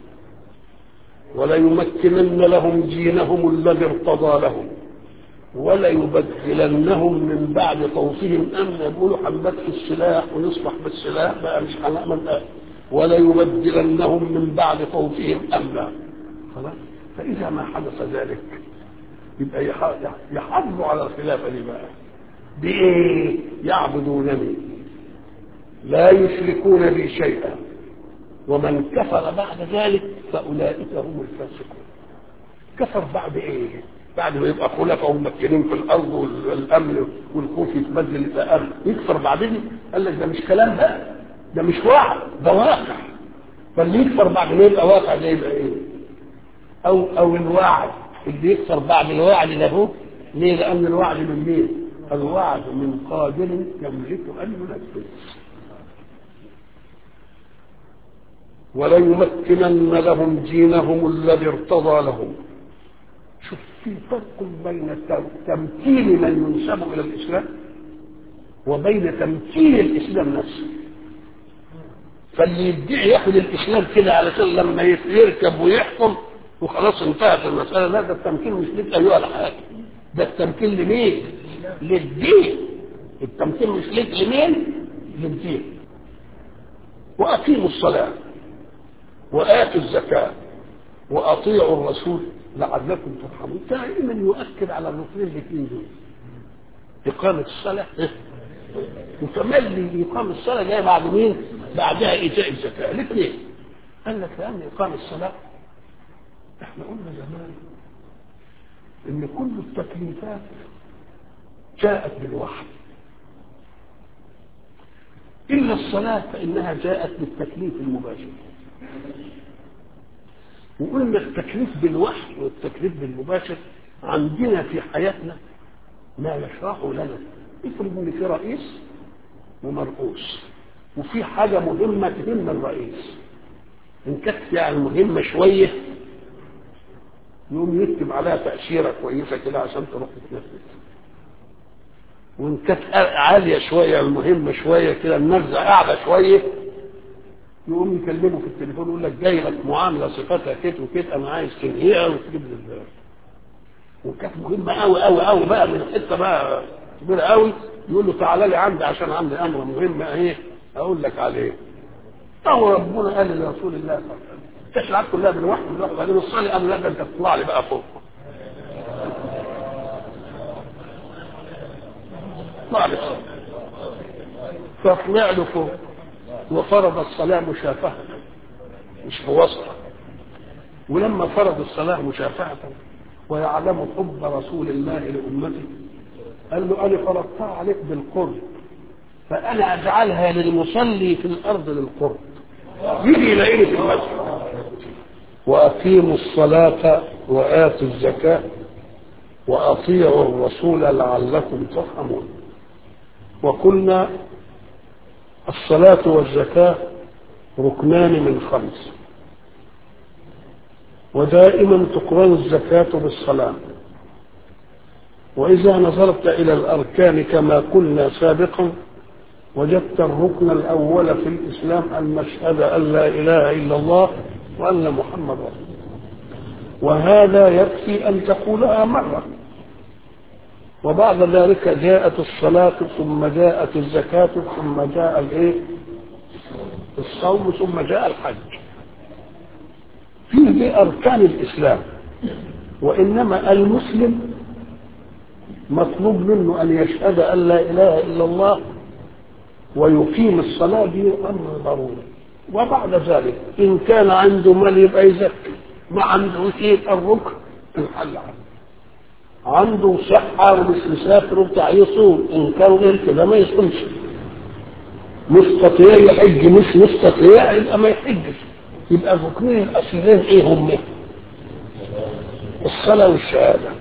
وليمكنن لهم دينهم الذي ارتضى لهم وليبدلنهم من بعد خوفهم امنا يقولوا هنبدل السلاح ونصبح بالسلاح بقى مش هنعمل وليبدلنهم من بعد خوفهم امنا خلاص فاذا ما حدث ذلك يبقى يحافظوا على الخلافه دي بقى بايه يعبدونني لا يشركون بي شيئا ومن كفر بعد ذلك فاولئك هم الفاسقون كفر بعد ايه بعد ما يبقى خلفاء وممكنين في الارض والامن والخوف يتبدل الى امن يكفر بعدين قال لك ده مش كلام بقى ده مش وعد ده واقع فاللي يكفر بعد ما يبقى واقع ده يبقى ايه؟ او او الوعد اللي يكفر بعد الوعد ده هو ليه؟ لان الوعد من مين؟ الوعد من قادر يملك ان ينفذ وليمكنن لهم دينهم الذي ارتضى لهم شوف في فرق بين تمكين من ينسب الى الاسلام وبين تمكين الاسلام نفسه فاللي يدعي ياخد الاسلام كده علشان لما يركب ويحكم وخلاص انتهت المساله لا ده التمكين مش ليك ايها الحاكم ده التمكين لمين؟ للدين التمكين مش ليك لمين؟ للدين واقيموا الصلاه واتوا الزكاه واطيعوا الرسول لعلكم ترحمون دائما يؤكد على الركنين الاثنين دول إقامة الصلاة وتملي إقامة الصلاة جاية بعد مين؟ بعدها إيتاء الزكاة الاثنين قال لك لأن إقامة الصلاة إحنا قلنا زمان إن كل التكليفات جاءت بالوحي إلا الصلاة فإنها جاءت بالتكليف المباشر وقلنا التكليف بالوحي والتكليف بالمباشر عندنا في حياتنا ما يشرحه لنا افرض ان في رئيس ومرؤوس وفي حاجه مهمه تهم الرئيس ان كانت يعني مهمه شويه يقوم يكتب عليها تاشيره كويسه كده عشان تروح تتنفذ وان كانت عاليه شويه المهمه شويه كده النرزه قاعده شويه يقوم يكلمه في التليفون يقول لك جاي لك معامله صفتها كده وكده انا عايز تنهيها وتجيب لي وكانت مهمه قوي قوي قوي بقى من حته بقى كبيره قوي يقول له تعالى لي عندي عشان عندي امر مهم ايه اقول لك عليه او ربنا قال لرسول الله صلى الله عليه وسلم تشرع كلها بالوحي بالوحي بعدين الصلاه قال لا ده انت تطلع لي بقى فوق اطلع لي فوق فطلع له فوق وفرض الصلاة مشافهة مش بواسطة ولما فرض الصلاة مشافهة ويعلم حب رسول الله لأمته قال له أنا فرضتها عليك بالقرب فأنا أجعلها للمصلي في الأرض للقرب يجي يلاقيني في المسجد وأقيموا الصلاة وآتوا الزكاة وأطيعوا الرسول لعلكم ترحمون وقلنا الصلاة والزكاة ركنان من خمس ودائما تقرن الزكاة بالصلاة وإذا نظرت إلى الأركان كما قلنا سابقا وجدت الركن الأول في الإسلام المشهد أن لا إله إلا الله وأن محمد رسول وهذا يكفي أن تقولها مرة وبعد ذلك جاءت الصلاة ثم جاءت الزكاة ثم جاء الايه؟ الصوم ثم جاء الحج. فيه أركان الإسلام وإنما المسلم مطلوب منه أن يشهد أن لا إله إلا الله ويقيم الصلاة دي أمر ضروري وبعد ذلك ان كان عنده مال يبقى يزكي ما عنده يبقى الركن انحل عنه عنده صحة ومش مسافر وبتاع يصوم إن كان غير كده ما يصومش مستطيع يحج مش مستطيع يبقى ما يحجش يبقى الركنين الأصلين إيه هم؟ الصلاة والشهادة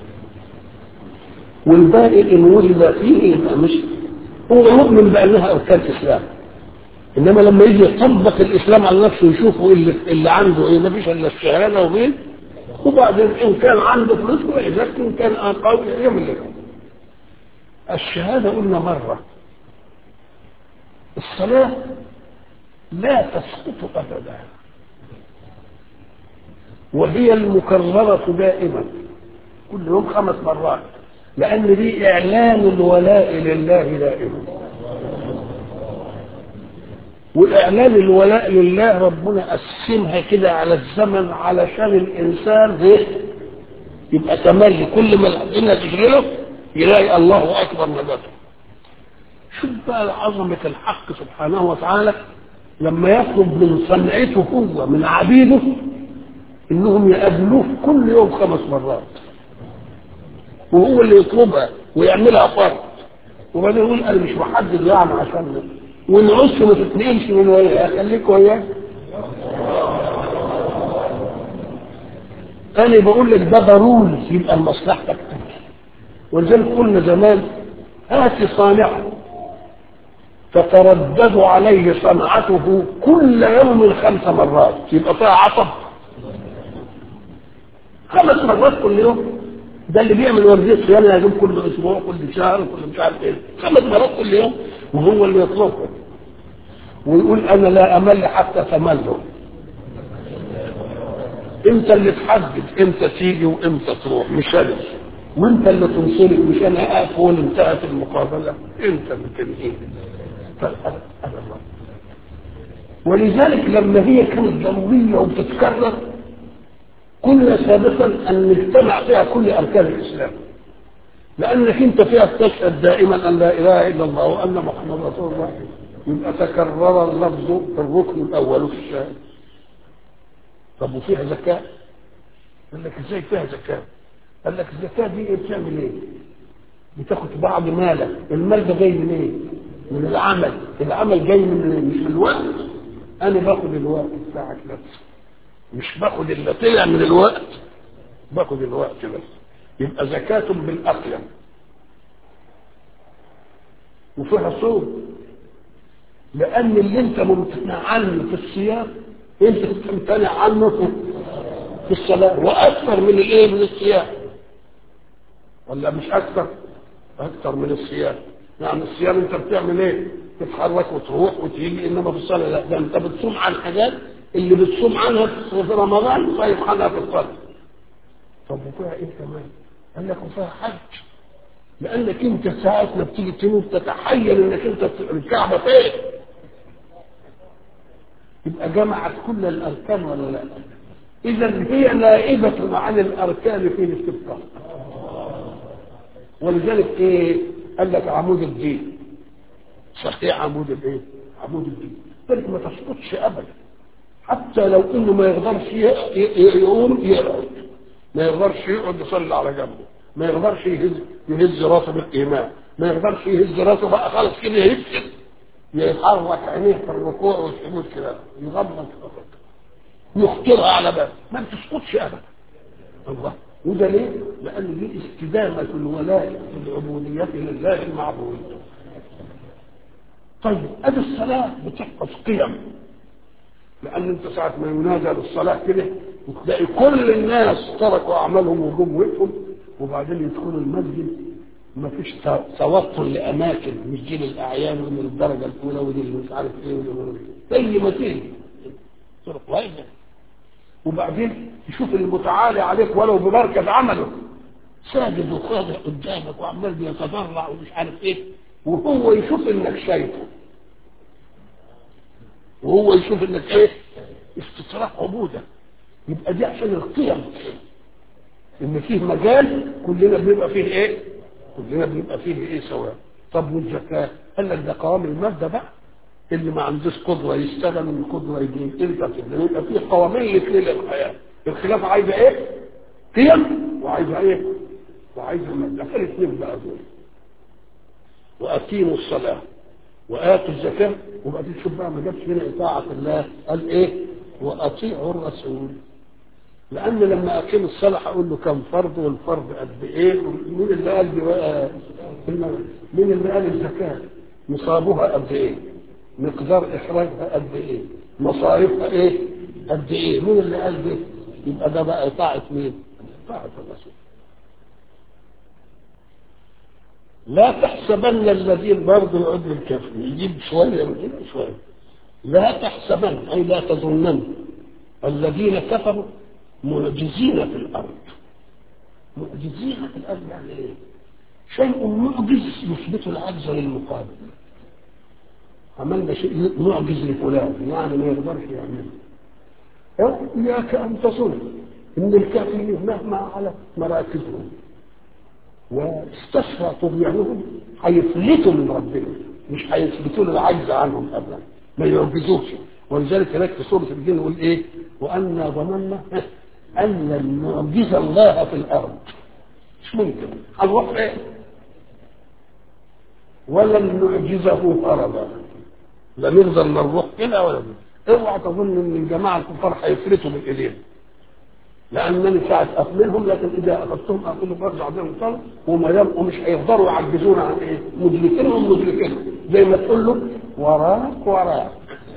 والباقي إن وجد فيه يبقى مش هو مؤمن بأنها أركان الإسلام إنما لما يجي يطبق الإسلام على نفسه يشوفوا اللي, اللي عنده إيه ما فيش إلا الشهادة ومين وبعدين ان كان عنده فلوس ويزكي ان كان قوي يعمل الشهاده قلنا مره الصلاه لا تسقط ابدا وهي المكرره دائما كل يوم خمس مرات لان دي اعلان الولاء لله دائما واعلان الولاء لله ربنا قسمها كده على الزمن علشان الانسان ايه يبقى تملي كل ما الدنيا تشغله يلاقي الله اكبر نجاته شوف بقى عظمة الحق سبحانه وتعالى لما يطلب من صنعته هو من عبيده انهم يقابلوه كل يوم خمس مرات وهو اللي يطلبها ويعملها فرض وبعدين يقول انا مش محدد يعني عشان ونعص ما تتنقلش من وياه خليك وياه انا بقول لك ده ضروري يبقى لمصلحتك ولذلك قلنا زمان هات صانعا تتردد عليه صنعته كل يوم خمس مرات يبقى فيها عصب خمس مرات كل يوم ده اللي بيعمل ورديه صيانه لازم كل اسبوع كل شهر كل مش عارف ايه خمس مرات كل يوم وهو اللي يطلبه ويقول انا لا امل حتى تمله انت اللي تحدد امتى تيجي وامتى تروح مش انا وانت اللي تنصرف مش انا اقف ولا انتهت المقابله انت اللي تنهي ولذلك لما هي كانت ضروريه وبتتكرر كنا سابقا ان نجتمع فيها كل اركان الاسلام لانك انت فيها تشهد دائما ان لا اله الا الله وان محمد رسول الله يبقى تكرر اللفظ في الركن الاول في الشهاده طب وفيها زكاه قال لك ازاي فيها زكاه قال لك الزكاه دي ايه بتعمل ايه بتاخد بعض مالك المال ده جاي من ايه من العمل العمل جاي من مش من الوقت انا باخد الوقت بتاعك نفسه مش باخد اللي طلع من الوقت باخد الوقت بس يبقى زكاة بالأقلم وفيها صوم لأن اللي أنت ممتنع عنه في الصيام أنت تمتنع عنه في الصلاة وأكثر من الإيه من الصيام ولا مش أكثر؟ أكثر من الصيام يعني الصيام أنت بتعمل إيه؟ تتحرك وتروح وتيجي إنما في الصلاة لا ده أنت بتصوم عن حاجات اللي بتصوم عنها في رمضان صايم عنها في الصلاة طب وفيها ايه كمان؟ قال لك وفيها حج لانك انت ساعة ما بتيجي تموت تتحيل انك انت الكعبة فين؟ يبقى جمعت كل الاركان ولا لا؟ اذا هي نائبة عن الاركان في الاستبقاء ولذلك ايه؟ قال لك عمود الدين صحيح عمود الايه؟ عمود الدين ذلك ما تسقطش ابدا حتى لو انه ما يقدرش يقوم يقعد ما يقدرش يقعد يصلي على جنبه ما يقدرش يهز يهز راسه بالايمان ما يقدرش يهز راسه بقى خلاص كده يفسد يتحرك عينيه في الركوع والسجود كده يغمض يخطرها على بال ما بتسقطش ابدا الله وده ليه؟ لان دي استدامه الولاء في العبوديه لله المعبود طيب ادي الصلاه بتحفظ قيم لان انت ساعه ما ينادى للصلاه كده وتلاقي كل الناس تركوا اعمالهم وجم وقفوا وبعدين يدخلوا المسجد ما فيش توتر لاماكن مش دي للاعيان ومن الدرجه الاولى ودي اللي مش عارف ايه ودي زي ما تيجي طرق واقفه وبعدين تشوف المتعالي عليك ولو بمركز عمله ساجد وخاضع قدامك وعمال بيتضرع ومش عارف ايه وهو يشوف انك شايفه وهو يشوف انك ايه استطراق عبوده يبقى دي عشان القيم ان فيه مجال كلنا بنبقى فيه ايه كلنا بنبقى فيه ايه سواء طب والزكاه قال لك ده قوام الماده بقى اللي ما عندوش قدره يشتغل القدره يجيب انت كده يبقى في قوانين الاثنين للحياه الخلافه عايزه ايه؟ قيم وعايزه ايه؟ وعايزه مبدا الاثنين بقى دول واقيموا الصلاه واتوا الزكاه وبعدين شوف بقى ما جابش هنا اطاعه الله قال ايه؟ واطيعوا الرسول لان لما اقيم الصلاه هقول له كم فرض والفرض قد ايه مين اللي قال دي بقى مين اللي قال الزكاه نصابها قد ايه مقدار اخراجها قد ايه مصاريفها ايه قد ايه مين اللي قال ده يبقى ده بقى طاعه مين طاعه الرسول لا تحسبن الذين برضه يعد الكافر يجيب شويه من هنا شويه لا تحسبن اي لا تظنن الذين كفروا معجزين في الارض معجزين في الارض يعني ايه؟ شيء معجز يثبت العجز للمقابل عملنا شيء معجز لفلان يعني ما يقدرش يعمله اياك ان تظن ان الكافرين مهما على مراكزهم واستشفى طغيانهم هيفلتوا من ربنا مش هيثبتوا له العجز عنهم ابدا ما يعجزوش ولذلك هناك في سوره الجن يقول ايه؟ وانا ظننا ان لن نعجز الله في الارض مش ممكن هنروح ايه؟ ولن نعجزه هربا لا نقدر نروح كده ولا ده اوعى تظن ان الجماعه الكفار هيفلتوا من ايدينا لانني ساعه اقبلهم لكن اذا اخذتهم اقول برجع بهم طلب وما دام ومش هيقدروا يعجزونا عن ايه؟ مدركينهم مدركينهم زي ما تقول له وراك وراك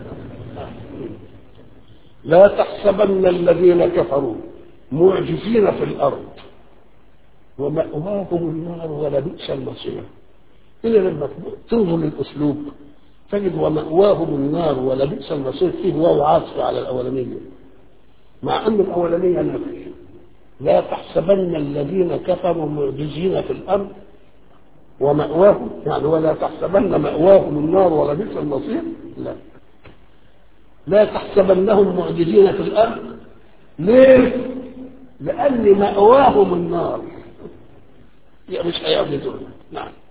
لا تحسبن الذين كفروا معجزين في الارض ومأواهم النار ولبئس المصير إلا لما تنظر للأسلوب تجد ومأواهم النار ولبئس المصير فيه واو عاطف على الأولانية مع أن الأولانية نفي لا تحسبن الذين كفروا معجزين في الأرض ومأواهم يعني ولا تحسبن مأواهم النار ولبئس المصير لا لا تحسبنهم معجزين في الأرض ليه؟ لأن مأواهم النار يعني مش هيعجزون نعم